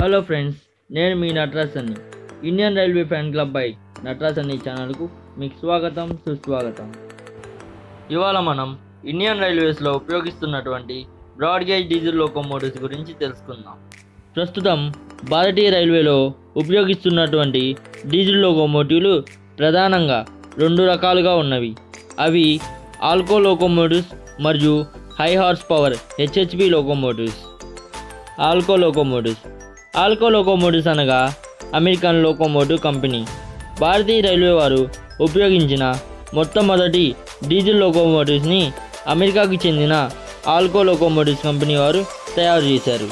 hello friends నేను మీ Nataraj Anni Indian railway fan club by Nataraj Anni ఛానల్కు మీకు స్వాగతం సుస్వాగతం ఇవాళ మనం ఇండియన్ రైల్వేస్లో ఉపయోగిస్తున్నటువంటి బ్రాడ్ గేజ్ డీజిల్ లోకోమోటివ్స్ గురించి తెలుసుకుందాం ప్రస్తుతం భారతీయ రైల్వేలో ఉపయోగిస్తున్నటువంటి డీజిల్ లోకోమోటివ్లు ప్రధానంగా రెండు రకాలుగా ఉన్నవి అవి ఆల్కో లోకోమోటివ్స్ మరియు high horse power HHP locomotives ఆల్కో locomotives ఆల్కో locomotives అనగా అమెరికన్ లోకోమోటివ్ కంపెనీ భారతీయ రైల్వే వారు ఉపయోగించిన మొట్టమొదటి డీజిల్ లోకోమోటివ్స్ని అమెరికాకు చెందిన ఆల్కో లోకోమోటివ్స్ కంపెనీ వారు తయారు చేశారు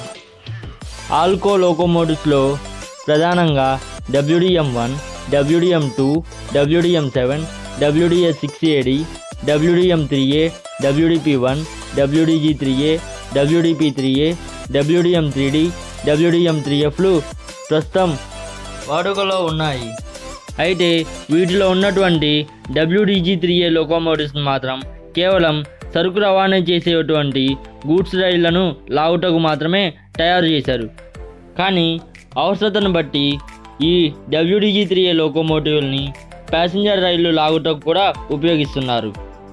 ఆల్కో లోకోమోటివ్స్లో ప్రధానంగా WDM one WDM two WDM seven WDS six AD WDM three A WDP one WDG three A WDP three A WDM three D WDM three ఎఫ్లు ప్రస్తుతం వాడుకలో ఉన్నాయి అయితే వీటిలో ఉన్నటువంటి డబ్ల్యూడిజి త్రీ ఏ లోకోమోటివ్స్ మాత్రం కేవలం సరుకు రవాణా చేసేటువంటి గూడ్స్ రైళ్లను లాగుటకు మాత్రమే తయారు చేశారు కానీ అవసరతను బట్టి ఈ డబ్ల్యూడిజి త్రీ ఏ లోకోమోటివ్ని ప్యాసింజర్ రైళ్లు లాగుటకు కూడా ఉపయోగిస్తున్నారు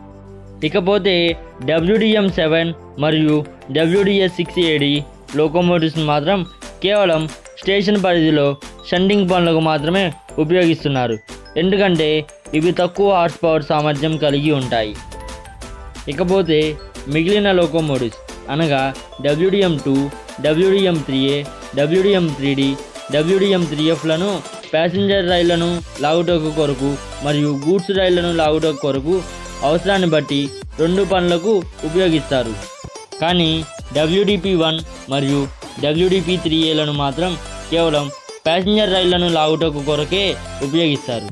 ఇకపోతే డబ్ల్యూడిఎం సెవెన్ మరియు డబ్ల్యూడిఎస్ సిక్స్ ఏడి లోకోమోటివ్స్ మాత్రం కేవలం స్టేషన్ పరిధిలో షండింగ్ పనులకు మాత్రమే ఉపయోగిస్తున్నారు ఎందుకంటే ఇవి తక్కువ హార్స్ పవర్ సామర్థ్యం కలిగి ఉంటాయి ఇకపోతే మిగిలిన లోకోమోటివ్స్ అనగా WDM two WDM three A WDM three D WDM three ఎఫ్లను ప్యాసింజర్ రైళ్లను లాగుటకు కొరకు మరియు గూడ్స్ రైళ్లను లాగుటకు కొరకు అవసరాన్ని బట్టి రెండు పనులకు ఉపయోగిస్తారు కానీ డబ్ల్యూడిపి వన్ మరియు డబ్ల్యూడిపి త్రీ ఏలను మాత్రం కేవలం ప్యాసింజర్ రైళ్లను లాగుటకు కొరకే ఉపయోగిస్తారు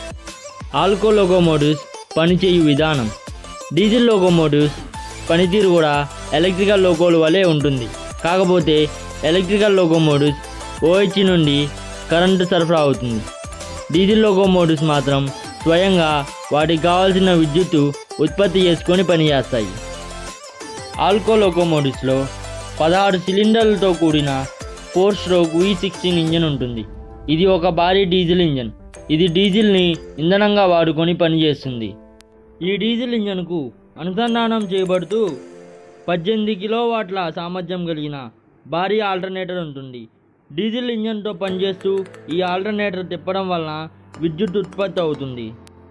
ఆల్కో లోకోమోటివ్స్ పనిచేయు విధానం డీజిల్ లోకోమోటివ్స్ పనితీరు కూడా ఎలక్ట్రికల్ లోకోల వలె ఉంటుంది కాకపోతే ఎలక్ట్రికల్ లోకోమోటివ్స్ ఓహెచ్ నుండి కరెంటు సరఫరా అవుతుంది డీజిల్ లోకోమోటివ్స్ మాత్రం స్వయంగా వాటికి కావాల్సిన విద్యుత్తు ఉత్పత్తి చేసుకొని పనిచేస్తాయి ఆల్కో లోకోమోటివ్స్లో పదహారు సిలిండర్లతో కూడిన four stroke V sixteen engine ఉంటుంది ఇది ఒక భారీ డీజిల్ ఇంజన్ ఇది డీజిల్ని ఇంధనంగా వాడుకొని పనిచేస్తుంది ఈ డీజిల్ ఇంజన్కు అనుసంధానం చేయబడుతూ పద్దెనిమిది కిలోవాట్ల సామర్థ్యం కలిగిన భారీ ఆల్టర్నేటర్ ఉంటుంది డీజిల్ ఇంజన్తో పనిచేస్తూ ఈ ఆల్టర్నేటర్ తిప్పడం వలన విద్యుత్ ఉత్పత్తి అవుతుంది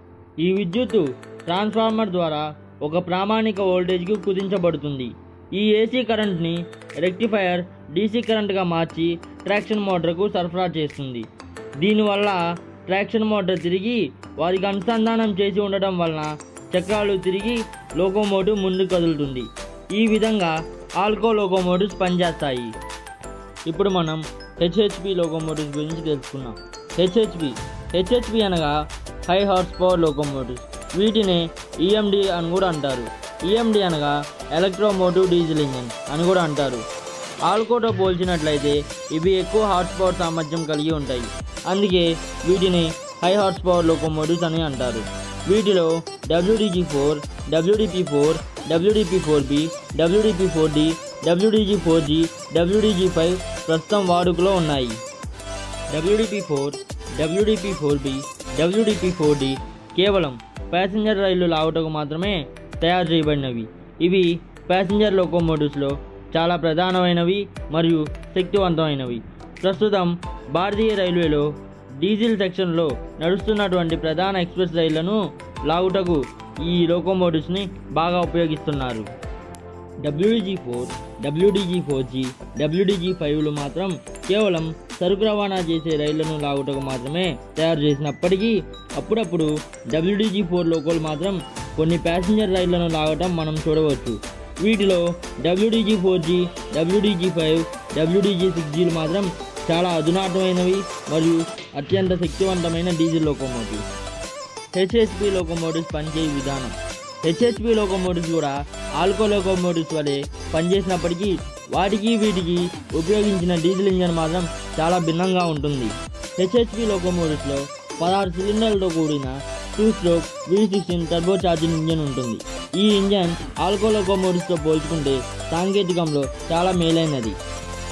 ఈ విద్యుత్తు ట్రాన్స్ఫార్మర్ ద్వారా ఒక ప్రామాణిక వోల్టేజ్కి కుదించబడుతుంది ఈ ఏసీ కరెంట్ని రెక్టిఫైయర్ డీసీ కరెంట్గా మార్చి ట్రాక్షన్ మోటార్కు సరఫరా చేస్తుంది దీనివల్ల ట్రాక్షన్ మోటార్ తిరిగి వారికి అనుసంధానం చేసి ఉండటం వలన చక్రాలు తిరిగి లోకోమోటివ్ ముందుకు కదులుతుంది ఈ విధంగా ఆల్కో లోకోమోటివ్స్ పనిచేస్తాయి ఇప్పుడు మనం హెచ్హెచ్పి లోకోమోటివ్స్ గురించి తెలుసుకున్నాం హెచ్హెచ్పి హెచ్హెచ్పి అనగా హై హార్స్ పవర్ లోకోమోటివ్స్ వీటిని ఈఎండి అని కూడా అంటారు ఈఎండి అనగా ఎలక్ట్రోమోటివ్ డీజిల్ ఇంజిన్ అని కూడా అంటారు ఆల్కోతో పోల్చినట్లయితే ఇవి ఎక్కువ హార్స్ పవర్ సామర్థ్యం కలిగి ఉంటాయి అందుకే వీటిని హై హార్స్ పవర్ లోకోమోటివ్స్ అని అంటారు వీటిలో WDG four WDP four WDP four B WDP four D WDG four G WDG five ప్రస్తుతం వాడుకలో ఉన్నాయి WDP four WDP four B WDP four D కేవలం ప్యాసింజర్ రైళ్లు లాగుటకు మాత్రమే తయారు చేయబడినవి ఇవి ప్యాసింజర్ లోకోమోటివ్స్లో చాలా ప్రధానమైనవి మరియు శక్తివంతమైనవి ప్రస్తుతం భారతీయ రైల్వేలో డీజిల్ సెక్షన్లో నడుస్తున్నటువంటి ప్రధాన ఎక్స్ప్రెస్ రైళ్లను లాగుటకు ఈ లోకోమోటివ్స్ని బాగా ఉపయోగిస్తున్నారు WDG four WDG four G WDG ఫైవ్లు మాత్రం కేవలం సరుకు రవాణా చేసే రైళ్లను లాగుటకు మాత్రమే తయారు చేసినప్పటికీ అప్పుడప్పుడు డబ్ల్యూడిజి ఫోర్ లోకోలు మాత్రం కొన్ని ప్యాసింజర్ రైళ్లను లాగటం మనం చూడవచ్చు వీటిలో WDG four G WDG five WDG six జీలు మాత్రం చాలా అధునాతమైనవి మరియు అత్యంత శక్తివంతమైన డీజిల్ లోకోమోటివ్ హెచ్హెచ్పి లోకోమోటివ్స్ పనిచేయు విధానం హెచ్హెచ్పి లోకోమోటివ్స్ కూడా ఆల్కో లోకోమోటివ్స్ వలె పనిచేసినప్పటికీ వాటికి వీటికి ఉపయోగించిన డీజిల్ ఇంజన్ మాత్రం చాలా భిన్నంగా ఉంటుంది హెచ్హెచ్పి లోకోమోటివ్స్లో పదహారు సిలిండర్లతో కూడిన two stroke V sixteen turbo charging engine ఉంటుంది ఈ ఇంజన్ ఆల్కో లోకోమోటివ్స్తో పోల్చుకుంటే సాంకేతికంలో చాలా మేలైనది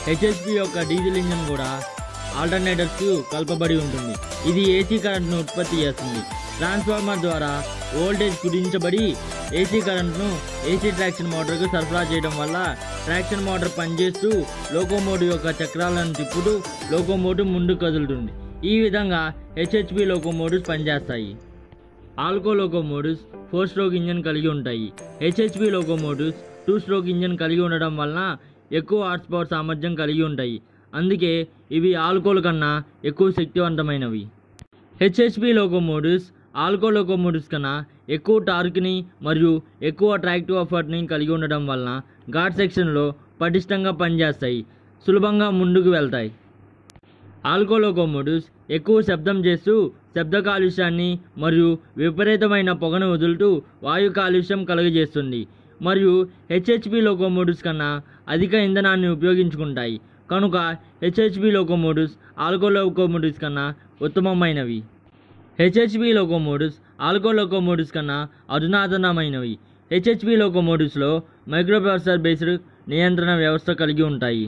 హెచ్హెచ్పి యొక్క డీజిల్ ఇంజన్ కూడా ఆల్టర్నేటర్స్కు కలపబడి ఉంటుంది ఇది ఏసీ కరెంట్ను ఉత్పత్తి చేస్తుంది ట్రాన్స్ఫార్మర్ ద్వారా వోల్టేజ్ కుదించబడి ఏసీ కరెంట్ను ఏసీ ట్రాక్షన్ మోటార్కు సరఫరా చేయడం వల్ల ట్రాక్షన్ మోటార్ పనిచేస్తూ లోకోమోటివ్ యొక్క చక్రాలను తిప్పుతూ లోకోమోటివ్ ముందుకు కదులుతుంది ఈ విధంగా హెచ్హెచ్పి లోకోమోటివ్స్ పనిచేస్తాయి Alco locomotives four stroke engine కలిగి ఉంటాయి HHP locomotives two stroke engine కలిగి ఉండడం వలన ఎక్కువ హార్స్ పవర్ సామర్థ్యం కలిగి ఉంటాయి అందుకే ఇవి ఆల్కోల్ కన్నా ఎక్కువ శక్తివంతమైనవి హెచ్హెచ్పి లోకోమోటివ్స్ ఆల్కో లోకోమోటివ్స్ కన్నా ఎక్కువ టార్క్ని మరియు ఎక్కువ ట్రాక్టివ్ ఎఫర్ట్ని కలిగి ఉండడం వలన ఘాట్ సెక్షన్లో పటిష్టంగా పనిచేస్తాయి సులభంగా ముందుకు వెళ్తాయి ఆల్కో లోకోమోటివ్స్ ఎక్కువ శబ్దం చేస్తూ శబ్ద కాలుష్యాన్ని మరియు విపరీతమైన పొగను వదులుతూ వాయు కాలుష్యం కలుగజేస్తుంది మరియు హెచ్హెచ్పి లోకోమోటివ్స్ కన్నా అధిక ఇంధనాన్ని ఉపయోగించుకుంటాయి కనుక హెచ్హెచ్పి లోకోమోటివ్స్ ఆల్కో లోకోమోటివ్స్ కన్నా ఉత్తమమైనవి హెచ్హెచ్పి లోకోమోటివ్స్ ఆల్కో లోకోమోటివ్స్ కన్నా అధునాతనమైనవి హెచ్హెచ్పి లోకోమోటివ్స్లో మైక్రోప్రాసెసర్ బేస్డ్ నియంత్రణ వ్యవస్థ కలిగి ఉంటాయి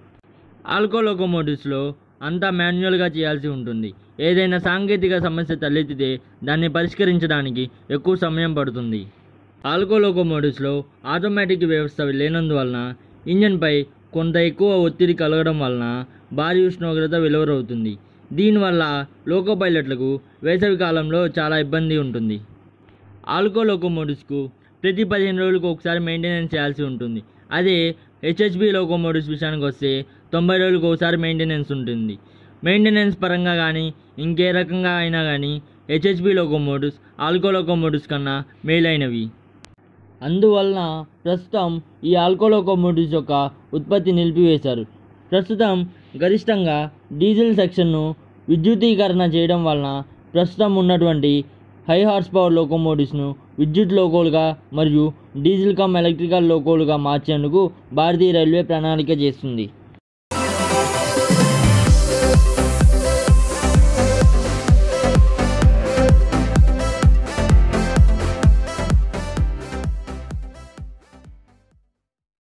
ఆల్కో లోకోమోటివ్స్లో అంతా మాన్యువల్గా చేయాల్సి ఉంటుంది ఏదైనా సాంకేతిక సమస్య తలెత్తితే దాన్ని పరిష్కరించడానికి ఎక్కువ సమయం పడుతుంది ఆల్కో లోకోమోటివ్స్లో ఆటోమేటిక్ వ్యవస్థ లేనందువలన ఇంజన్పై కొంత ఎక్కువ ఒత్తిడి కలగడం వలన భారీ ఉష్ణోగ్రత వెలువరవుతుంది దీనివల్ల లోకో పైలట్లకు వేసవి కాలంలో చాలా ఇబ్బంది ఉంటుంది ఆల్కో లోకోమోటివ్స్కు ప్రతి పదిహేను రోజులకు ఒకసారి మెయింటెనెన్స్ చేయాల్సి ఉంటుంది అదే హెచ్హెచ్బి లోకోమోటివ్స్ విషయానికి వస్తే తొంభై రోజులకు ఒకసారి మెయింటెనెన్స్ ఉంటుంది మెయింటెనెన్స్ పరంగా కానీ ఇంకే రకంగా అయినా కానీ హెచ్హెచ్బి లోకోమోటివ్స్ ఆల్కో లోకోమోటివ్స్ కన్నా మేలైనవి అందువలన ప్రస్తుతం ఈ ఆల్కో లోకోమోటివ్స్ యొక్క ఉత్పత్తి నిలిపివేశారు ప్రస్తుతం గరిష్టంగా డీజిల్ సెక్షన్ను విద్యుదీకరణ చేయడం వలన ప్రస్తుతం ఉన్నటువంటి హై హార్స్ పవర్ లోకోమోటివ్స్ను విద్యుత్ లోకోలుగా మరియు డీజిల్ కమ్ ఎలక్ట్రికల్ లోకోలుగా మార్చేందుకు భారతీయ రైల్వే ప్రణాళిక చేస్తుంది